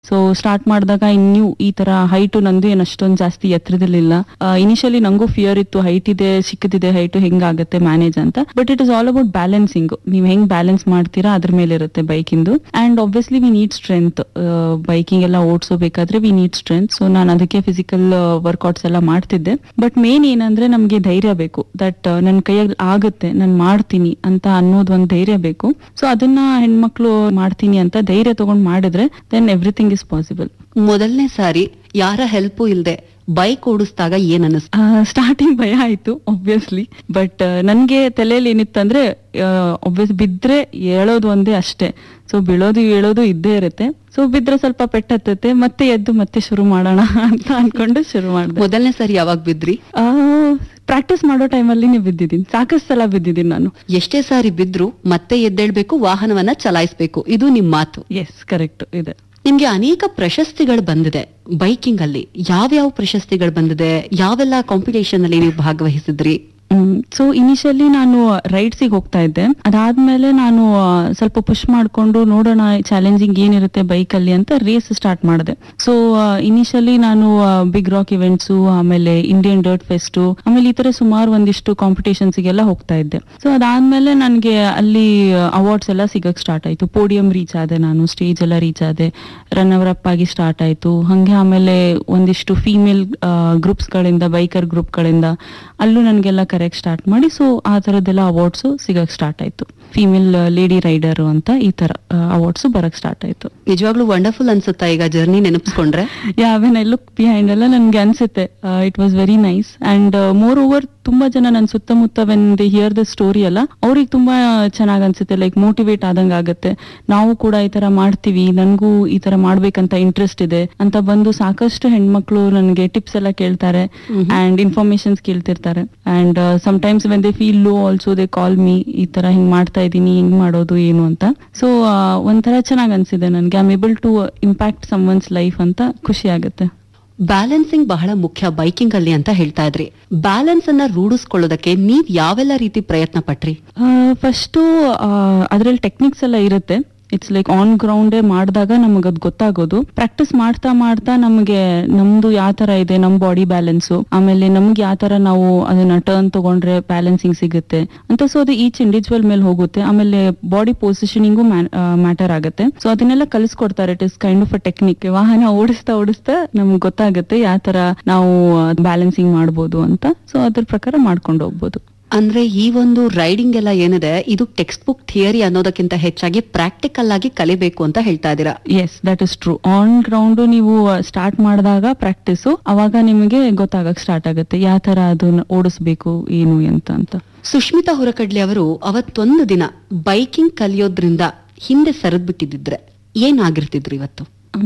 so start ಮಾಡಿದಾಗ ಇನ್ನೂ ಈ ತರ ಹೈಟ್ ನಂದು ಏನ್ ಅಷ್ಟೊಂದು ಜಾಸ್ತಿ ಎತ್ತರದಲ್ಲಿಲ್ಲ ಇನಿಷಿಯಲಿ ನಂಗೂ ಫಿಯರ್ ಇತ್ತು ಹೈಟ್ ಇದೆ ಚಿಕ್ಕದಿದೆ ಹೈಟ್ ಹೆಂಗಾಗತ್ತೆ ಮ್ಯಾನೇಜ್ ಅಂತ but it is all about balancing ನೀವು ಹೆಂಗ್ ಬ್ಯಾಲೆನ್ಸ್ ಮಾಡ್ತೀರಾ ಅದ್ರ ಮೇಲೆ ಇರುತ್ತೆ ಬೈಕಿಂದು and obviously we need strength biking ಎಲ್ಲ ಓಡಿಸೋಬೇಕಾದ್ರೆ ವಿ ನೀಡ್ ಸ್ಟ್ರೆಂತ್ ಸೊ ನಾನು ಅದಕ್ಕೆ ಫಿಸಿಕಲ್ ವರ್ಕೌಟ್ಸ್ ಎಲ್ಲ ಮಾಡ್ತಿದ್ದೆ ಬಟ್ ಮೇನ್ ಏನಂದ್ರೆ ನಮ್ಗೆ ಧೈರ್ಯ ಬೇಕು ದಟ್ ನನ್ನ ಕೈಯಲ್ಲಿ ಆಗುತ್ತೆ ನಾನು ಮಾಡ್ತೀನಿ ಅಂತ ಅನ್ನೋದು ಒಂದು ಧೈರ್ಯ ಬೇಕು ಸೊ ಅದನ್ನ ಹೆಣ್ಮಕ್ಳು ಮಾಡ್ತೀನಿ ಅಂತ ಧೈರ್ಯ ತಗೊಂಡ್ ಮಾಡಿದ್ರೆ ದೆನ್ ಎವ್ರಿಥಿಂಗ್ ಇಸ್ ಪಾಸಿಬಲ್ ಮೊದಲನೇ ಸಾರಿ ಯಾರ ಹೆಲ್ಪು ಇಲ್ದೆ ಬೈಕ್ ಓಡಿಸಿದಾಗ ಏನ್ ಅನಿಸ್ತು ಸ್ಟಾರ್ಟಿಂಗ್ ಭಯ ಆಯ್ತು ಒಬ್ವಿಯಸ್ಲಿ ಬಟ್ ನನ್ಗೆ ತಲೆಯಲ್ಲಿ ಏನಿತ್ತಂದ್ರೆ ಒಬ್ವಿಯಸ್ ಬಿದ್ರೆ ಹೇಳೋದು ಒಂದೇ ಅಷ್ಟೇ ಸೊ ಬೀಳೋದು ಹೇಳೋದು ಇದ್ದೇ ಇರುತ್ತೆ ಸೊ ಬಿದ್ರೆ ಸ್ವಲ್ಪ ಪೆಟ್ಟತ್ತತೆ ಮತ್ತೆ ಎದ್ದು ಮತ್ತೆ ಶುರು ಮಾಡೋಣ ಅಂತ ಅನ್ಕೊಂಡು ಶುರು ಮಾಡಿದೆ ಮೊದಲನೇ ಸಾರಿ ಯಾವಾಗ ಬಿದ್ರಿ ಪ್ರಾಕ್ಟೀಸ್ ಮಾಡೋ ಟೈಮಲ್ಲಿ ನೀವು ಬಿದ್ದಿದ್ದೀನಿ ಸಾಕಷ್ಟು ಸಲ ಬಿದ್ದಿದ್ದೀನಿ ನಾನು ಎಷ್ಟೇ ಸಾರಿ ಬಿದ್ರು ಮತ್ತೆ ಎದ್ದೇಳ್ಬೇಕು ವಾಹನವನ್ನ ಚಲಾಯಿಸ್ಬೇಕು ಇದು ನಿಮ್ ಮಾತು ಎಸ್ ಕರೆಕ್ಟ್ ಇದೆ ನಿಮ್ಗೆ ಅನೇಕ ಪ್ರಶಸ್ತಿಗಳು ಬಂದಿದೆ ಬೈಕಿಂಗ್ ಅಲ್ಲಿ ಯಾವ್ಯಾವ ಪ್ರಶಸ್ತಿಗಳು ಬಂದಿದೆ ಯಾವೆಲ್ಲ ಕಾಂಪಿಟೇಷನ್ ಅಲ್ಲಿ ನೀವು ಭಾಗವಹಿಸಿದ್ರಿ ಸೊ ಇನಿಷಿಯಲಿ ನಾನು ರೈಡ್ಸಿಗೆ ಹೋಗ್ತಾ ಇದ್ದೆ ಅದಾದ್ಮೇಲೆ ನಾನು ಆ, ಸ್ವಲ್ಪ ಪುಷ್ ಮಾಡ್ಕೊಂಡು ನೋಡೋಣ ಚಾಲೆಂಜಿಂಗ್ ಏನಿರುತ್ತೆ ಬೈಕ್ ಅಲ್ಲಿ ಅಂತ ರೇಸ್ ಸ್ಟಾರ್ಟ್ ಮಾಡಿದೆ ಸೊ ಇನಿಷಿಯಲಿ ನಾನು ಬಿಗ್ ರಾಕ್ ಇವೆಂಟ್ಸ್ ಆಮೇಲೆ ಇಂಡಿಯನ್ ಡರ್ಟ್ ಫೆಸ್ಟ್ ಆಮೇಲೆ ಈ ತರ ಸುಮಾರು ಒಂದಿಷ್ಟು ಕಾಂಪಿಟೇಷನ್ಸ್ ಗೆಲ್ಲ ಹೋಗ್ತಾ ಇದ್ದೆ ಸೊ ಅದಾದ್ಮೇಲೆ ನನಗೆ ಅಲ್ಲಿ ಅವಾರ್ಡ್ಸ್ ಎಲ್ಲ ಸಿಗಕ್ ಸ್ಟಾರ್ಟ್ ಆಯ್ತು ಪೋಡಿಯಂ ರೀಚ್ ಆದೆ ನಾನು ಸ್ಟೇಜ್ ಎಲ್ಲ ರೀಚ್ ಆದೆ ರನ್ನರ್ ಅಪ್ ಆಗಿ ಸ್ಟಾರ್ಟ್ ಆಯ್ತು ಹಂಗೆ ಆಮೇಲೆ ಒಂದಿಷ್ಟು ಫೀಮೇಲ್ ಗ್ರೂಪ್ಸ್ ಗಳಿಂದ ಬೈಕರ್ ಗ್ರೂಪ್ ಗಳಿಂದ ಅಲ್ಲೂ ನನಗೆಲ್ಲ ಕರೆಕ್ಟ್ ಸ್ಟಾರ್ಟ್ ಮಾಡಿ ಸೊ ಆ ತರದ್ದೆಲ್ಲ ಅವಾರ್ಡ್ಸ್ ಸಿಗಕ್ ಸ್ಟಾರ್ಟ್ ಆಯ್ತು ಫೀಮೇಲ್ ಲೇಡಿ ರೈಡರ್ ಅಂತ ಈ ತರ ಅವಾರ್ಡ್ಸ್ ಬರಕ್ ಸ್ಟಾರ್ಟ್ ಆಯ್ತು ನಿಜವಾಗ್ಲೂ ವಂಡರ್ಫುಲ್ ಅನ್ಸುತ್ತಾ ಈಗ ಜರ್ನಿ ನೆನಪಿಸ್ಕೊಂಡ್ರೆ yeah when I look behind ಎಲ್ಲ ನನ್ಗೆ ಅನ್ಸುತ್ತೆ it was very nice and moreover ತುಂಬಾ ಜನ ನನ್ನ ಸುತ್ತಮುತ್ತ when they hear the story ಅಲ್ಲ ಅವ್ರಿಗೆ ತುಂಬಾ ಚೆನ್ನಾಗ್ ಅನ್ಸುತ್ತೆ ಲೈಕ್ ಮೋಟಿವೇಟ್ ಆದಂಗ ಆಗುತ್ತೆ ನಾವು ಕೂಡ ಈ ತರ ಮಾಡ್ತೀವಿ ನನ್ಗೂ ಈ ತರ ಮಾಡ್ಬೇಕಂತ ಇಂಟ್ರೆಸ್ಟ್ ಇದೆ ಅಂತ ಬಂದು ಸಾಕಷ್ಟು ಹೆಣ್ಮಕ್ಳು ನನಗೆ ಟಿಪ್ಸ್ ಎಲ್ಲ ಕೇಳ್ತಾರೆ ಅಂಡ್ ಇನ್ಫಾರ್ಮೇಶನ್ಸ್ ಕೇಳ್ತಿರ್ತಾರೆ and sometimes when they feel low also they call me ಈ ತರ ಹಿಂಗ್ ಮಾಡ್ತಾ ಇದೀನಿ ಹಿಂಗ್ ಮಾಡೋದು ಏನು ಅಂತ ಸೊ ಒಂಥರ ಚೆನ್ನಾಗ್ ಅನ್ಸಿದೆ ನನ್ಗೆ I'm able to impact some one's life ಅಂತ ಖುಷಿ ಆಗುತ್ತೆ ಬ್ಯಾಲೆನ್ಸಿಂಗ್ ಬಹಳ ಮುಖ್ಯ ಬೈಕಿಂಗ್ ಅಲ್ಲಿ ಅಂತ ಹೇಳ್ತಾ ಇದ್ರಿ ಬ್ಯಾಲೆನ್ಸ್ ಅನ್ನ ರೂಢಿಸ್ಕೊಳ್ಳೋದಕ್ಕೆ ನೀವ್ ಯಾವೆಲ್ಲ ರೀತಿ ಪ್ರಯತ್ನ ಪಟ್ರಿ ಫಸ್ಟು ಅದ್ರಲ್ಲಿ ಟೆಕ್ನಿಕ್ಸ್ ಎಲ್ಲ ಇರುತ್ತೆ ಇಟ್ಸ್ ಲೈಕ್ ಆನ್ ಗ್ರೌಂಡೇ ಮಾಡಿದಾಗ ನಮಗೆ ಅದು ಗೊತ್ತಾಗೋದು ಪ್ರಾಕ್ಟೀಸ್ ಮಾಡ್ತಾ ಮಾಡ್ತಾ ನಮಗೆ ನಮ್ದು ಯಾವ ತರ ಇದೆ ನಮ್ ಬಾಡಿ ಬ್ಯಾಲೆನ್ಸು ಆಮೇಲೆ ನಮ್ಗೆ ಯಾವ ತರ ನಾವು ಅದನ್ನ ಟರ್ನ್ ತಗೊಂಡ್ರೆ ಬ್ಯಾಲೆನ್ಸಿಂಗ್ ಸಿಗುತ್ತೆ ಅಂತ ಸೊ ಅದು ಈಚ್ ಇಂಡಿವಿಜುವಲ್ ಮೇಲೆ ಹೋಗುತ್ತೆ ಆಮೇಲೆ ಬಾಡಿ ಪೊಸಿಷನಿಂಗು ಮ್ಯಾಟರ್ ಆಗುತ್ತೆ ಸೊ ಅದನ್ನೆಲ್ಲ ಕಲಿಸ್ಕೊಡ್ತಾರೆ it is kind of a technique ವಾಹನ ಓಡಿಸ್ತಾ ಓಡಿಸ್ತಾ ನಮ್ಗೆ ಗೊತ್ತಾಗುತ್ತೆ ಯಾವ ತರ ನಾವು ಬ್ಯಾಲೆನ್ಸಿಂಗ್ ಮಾಡ್ಬೋದು ಅಂತ ಸೊ ಅದ್ರ ಪ್ರಕಾರ ಮಾಡ್ಕೊಂಡು ಹೋಗ್ಬೋದು ಅಂದ್ರೆ ಈ ಒಂದು ರೈಡಿಂಗ್ ಎಲ್ಲ ಏನಿದೆ ಇದು ಟೆಕ್ಸ್ಟ್ ಬುಕ್ ಥಿಯರಿ ಅನ್ನೋದಕ್ಕಿಂತ ಹೆಚ್ಚಾಗಿ ಪ್ರಾಕ್ಟಿಕಲ್ ಆಗಿ ಕಲಿಬೇಕು ಅಂತ ಹೇಳ್ತಾ ಇದ್ದೀರಾ yes that is true on ground ನೀವು ಸ್ಟಾರ್ಟ್ ಮಾಡಿದಾಗ ಪ್ರಾಕ್ಟೀಸ್ ಅವಾಗ ನಿಮಗೆ ಗೊತ್ತಾಗಕ್ ಸ್ಟಾರ್ಟ್ ಆಗುತ್ತೆ ಯಾವ ತರ ಅದನ್ನ ಓಡಿಸ್ಬೇಕು ಏನು ಎಂತ ಅಂತ ಸುಷ್ಮಿತಾ ಹೊರಕಡ್ಲಿ ಅವರು ಅವತ್ತೊಂದು ದಿನ ಬೈಕಿಂಗ್ ಕಲಿಯೋದ್ರಿಂದ ಹಿಂದೆ ಸರಿದ್ ಬಿಟ್ಟಿದ್ರೆ ಏನಾಗಿರ್ತಿದ್ರು ಇವತ್ತು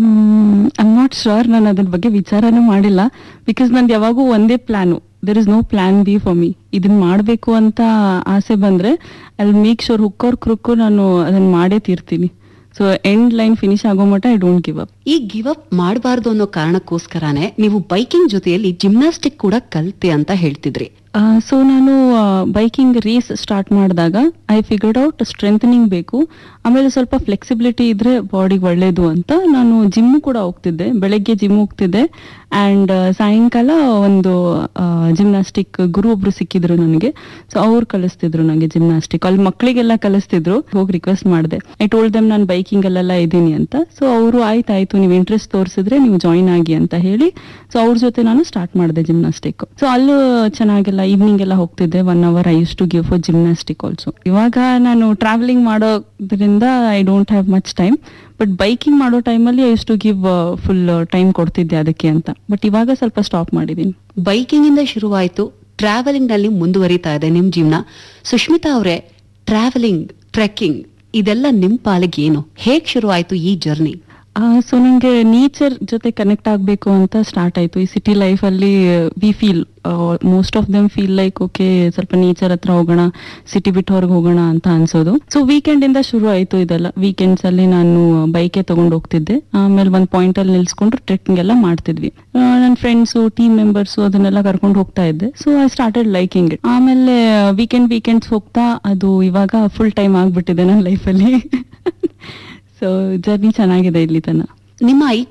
ಐಮ್ ನಾಟ್ ಶೋರ್ ನಾನು ಅದ್ರ ಬಗ್ಗೆ ವಿಚಾರನೂ ಮಾಡಿಲ್ಲ ಬಿಕಾಸ್ ನಂದು ಯಾವಾಗೂ ಒಂದೇ plan there is no plan B for me ಇದನ್ನ ಮಾಡಬೇಕು ಅಂತ ಆಸೆ ಬಂದ್ರೆ ಅಲ್ಲಿ ಮೇಕ್ ಶೋರ್ ಹುಕ್ಕೋರ್ ಕ್ರುಕ್ಕು ನಾನು ಅದನ್ನ ಮಾಡೇ ತೀರ್ತೀನಿ ಸೊ ಎಂಡ್ ಲೈನ್ ಫಿನಿಶ್ ಆಗೋ ಮಟ್ಟ ಐ ಡೋಂಟ್ ಗಿವ್ ಅಪ್ ಈ ಗಿವ್ ಅಪ್ ಮಾಡಬಾರ್ದು ಅನ್ನೋ ಕಾರಣಕ್ಕೋಸ್ಕರನೇ ನೀವು ಬೈಕಿಂಗ್ ಜೊತೆಯಲ್ಲಿ ಜಿಮ್ನಾಸ್ಟಿಕ್ ಕೂಡ ಕಲ್ತೆ ಅಂತ ಹೇಳ್ತಿದ್ರಿ ಸೊ ನಾನು ಬೈಕಿಂಗ್ ರೇಸ್ ಸ್ಟಾರ್ಟ್ ಮಾಡಿದಾಗ ಐ ಫಿಗರ್ಡ್ ಔಟ್ ಸ್ಟ್ರೆಂಥನಿಂಗ್ ಬೇಕು ಆಮೇಲೆ ಸ್ವಲ್ಪ ಫ್ಲೆಕ್ಸಿಬಿಲಿಟಿ ಇದ್ರೆ ಬಾಡಿಗೆ ಒಳ್ಳೇದು ಅಂತ ನಾನು ಜಿಮ್ ಕೂಡ ಹೋಗ್ತಿದ್ದೆ ಬೆಳಗ್ಗೆ ಜಿಮ್ ಹೋಗ್ತಿದ್ದೆ ಅಂಡ್ ಸಾಯಂಕಾಲ ಒಂದು ಜಿಮ್ನಾಸ್ಟಿಕ್ ಗುರು ಒಬ್ರು ಸಿಕ್ಕಿದ್ರು ನನಗೆ ಸೊ ಅವ್ರು ಕಲಿಸ್ತಿದ್ರು ನನಗೆ ಜಿಮ್ನಾಸ್ಟಿಕ್ ಅಲ್ಲಿ ಮಕ್ಕಳಿಗೆಲ್ಲ ಕಲಿಸ್ತಿದ್ರು ಹೋಗಿ ರಿಕ್ವೆಸ್ಟ್ ಮಾಡಿದೆ ಐ ಟೋಲ್ಡ್ ದಮ್ ನಾನು ಬೈಕಿಂಗ್ ಅಲ್ಲೆಲ್ಲ ಇದ್ದೀನಿ ಅಂತ ಸೊ ಅವರು ಆಯ್ತಾಯ್ತು ನೀವು ಇಂಟ್ರೆಸ್ಟ್ ತೋರಿಸಿದ್ರೆ ನೀವು ಜಾಯಿನ್ ಆಗಿ ಅಂತ ಹೇಳಿ ಸೊ ಅವ್ರ ಜೊತೆ ನಾನು ಸ್ಟಾರ್ಟ್ ಮಾಡಿದೆ ಜಿಮ್ನಾಸ್ಟಿಕ್ ಸೊ ಅಲ್ಲೂ ಚೆನ್ನಾಗೆಲ್ಲ ಈವ್ನಿಂಗ್ ಎಲ್ಲ ಹೋಗ್ತಿದ್ದೆ one hour I use to give for gymnastic also ಇವಾಗ ನಾನು ಟ್ರಾವೆಲಿಂಗ್ ಮಾಡೋದ್ರಿಂದ I don't have much time but biking ಮಾಡೋ ಟೈಮಲ್ಲಿ I use to give full time ಕೊಡ್ತಿದ್ದೆ ಅದಕ್ಕೆ ಅಂತ ಬಟ್ ಇವಾಗ ಸ್ವಲ್ಪ ಸ್ಟಾಪ್ ಮಾಡಿದ್ದೀನಿ ಬೈಕಿಂಗ್ ಇಂದ ಶುರುವಾಯ್ತು ಟ್ರಾವೆಲಿಂಗ್ ನಲ್ಲಿ ಮುಂದುವರಿತಾ ಇದೆ ನಿಮ್ ಜೀವನ ಸುಷ್ಮಿತಾ ಅವರೇ ಟ್ರಾವೆಲಿಂಗ್ ಟ್ರೆಕ್ಕಿಂಗ್ ಇದೆಲ್ಲ ನಿಮ್ ಪಾಲಿಗೆ ಏನು ಹೇಗ್ ಶುರುವಾಯ್ತು ಈ ಜರ್ನಿ ಸೊ ನಂಗೆ ನೇಚರ್ ಜೊತೆ ಕನೆಕ್ಟ್ ಆಗ್ಬೇಕು ಅಂತ ಸ್ಟಾರ್ಟ್ ಆಯ್ತು ಈ ಸಿಟಿ ಲೈಫ್ ಅಲ್ಲಿ we feel most of them feel like okay ಸ್ವಲ್ಪ ನೇಚರ್ ಹತ್ರ ಹೋಗೋಣ ಸಿಟಿ ಬಿಟ್ಟು ಹೊರಗೆ ಹೋಗೋಣ ಅಂತ ಅನ್ಸೋದು ಸೊ ವೀಕೆಂಡ್ ಇಂದ ಶುರು ಆಯ್ತು ಇದೆಲ್ಲ ವೀಕೆಂಡ್ಸ್ ಅಲ್ಲಿ ನಾನು ಬೈಕೆ ತಗೊಂಡು ಹೋಗ್ತಿದ್ದೆ ಆಮೇಲೆ ಒಂದ್ ಪಾಯಿಂಟ್ ಅಲ್ಲಿ ನಿಲ್ಸ್ಕೊಂಡು ಟ್ರೆಕ್ಕಿಂಗ್ ಎಲ್ಲ ಮಾಡ್ತಿದ್ವಿ ನನ್ನ ಫ್ರೆಂಡ್ಸು ಟೀಮ್ ಮೆಂಬರ್ಸು ಅದನ್ನೆಲ್ಲ ಕರ್ಕೊಂಡು ಹೋಗ್ತಾ ಇದ್ದೆ so I started liking it ಆಮೇಲೆ ವೀಕೆಂಡ್ ವೀಕೆಂಡ್ಸ್ ಹೋಗ್ತಾ ಅದು ಇವಾಗ ಫುಲ್ ಟೈಮ್ ಆಗ್ಬಿಟ್ಟಿದೆ ನನ್ನ ಲೈಫಲ್ಲಿ ಸೊ ಜರ್ನಿ ಚೆನ್ನಾಗಿದೆ ಇಲ್ಲಿ ತನ ನಿಮ್ಮ ಈ